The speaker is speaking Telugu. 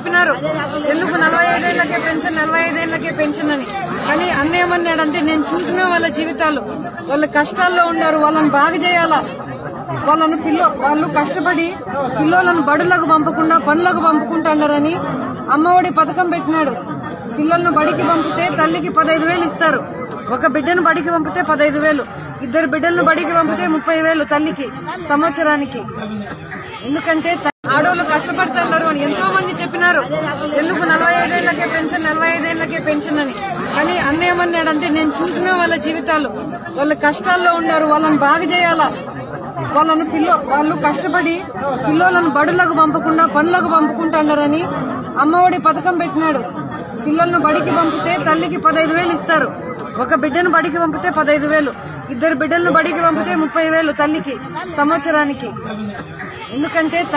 చెప్పినారు ఎందుకు నలభై ఐదేళ్లకే పెన్షన్ నలభై ఐదేళ్లకే పెన్షన్ అని కానీ అన్న ఏమన్నాడంటే నేను చూసిన వాళ్ళ జీవితాలు వాళ్ళ కష్టాల్లో ఉన్నారు వాళ్ళని బాగు చేయాలా వాళ్ళను పిల్ల వాళ్ళు కష్టపడి పిల్లోలను బడులకు పంపకుండా పనులకు పంపుకుంటున్నారని అమ్మఒడి పథకం పెట్టినాడు పిల్లలను బడికి పంపితే తల్లికి పదహైదు వేలు ఇస్తారు ఒక బిడ్డను బడికి పంపితే పదహైదు వేలు ఇద్దరు బిడ్డలను బడికి పంపితే ముప్పై వేలు తల్లికి సంవత్సరానికి ఎందుకంటే త- ఆడవాళ్ళు కష్టపడుతున్నారు అని ఎంతో మంది చెప్పినారు ఎందుకు నలభై ఐదేళ్లకే పెన్షన్ నలభై ఐదేళ్లకే పెన్షన్ అని కానీ అన్న ఏమన్నాడంటే నేను చూసిన వాళ్ళ జీవితాలు వాళ్ళ కష్టాల్లో ఉన్నారు వాళ్ళని బాగు చేయాలా వాళ్ళను పిల్ల వాళ్ళు కష్టపడి పిల్లోలను బడులకు పంపకుండా పనులకు పంపుకుంటున్నారని అమ్మఒడి పథకం పెట్టినాడు పిల్లలను బడికి పంపితే తల్లికి పదహైదు వేలు ఇస్తారు ఒక బిడ్డను బడికి పంపితే పదహైదు వేలు ఇద్దరు బిడ్డలను బడికి పంపితే ముప్పై వేలు తల్లికి సంవత్సరానికి ఎందుకంటే